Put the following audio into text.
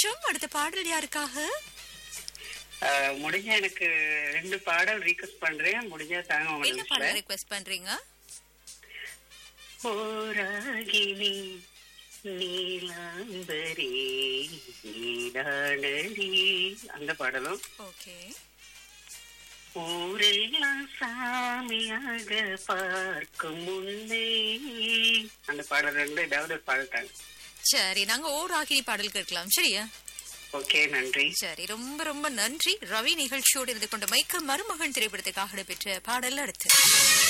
சந்தோஷம் அடுத்த பாடல் யாருக்காக அஹ், முடிஞ்சா எனக்கு ரெண்டு பாடல் ரீக்வஸ்ட் பண்றேன் முடிஞ்சா தாங்க உங்க என்ன பாடல் ரிக்வெஸ்ட் பண்றீங்க ஓராகினி நீலாம்பரி நீடாடரி அந்த பாடலும் ஓகே ஊரெல்லாம் சாமியாக பார்க்கும் முன்னே அந்த பாடல் ரெண்டு ஏதாவது ஒரு பாடல் தாங்க சரி நாங்க ஓர் ஆகினி பாடல் கேட்கலாம் சரியா ஓகே நன்றி சரி ரொம்ப ரொம்ப நன்றி ரவி நிகழ்ச்சியோடு இருந்து கொண்ட மைக்க மருமகன் திரைப்படத்துக்காக பெற்ற பாடல் அடுத்து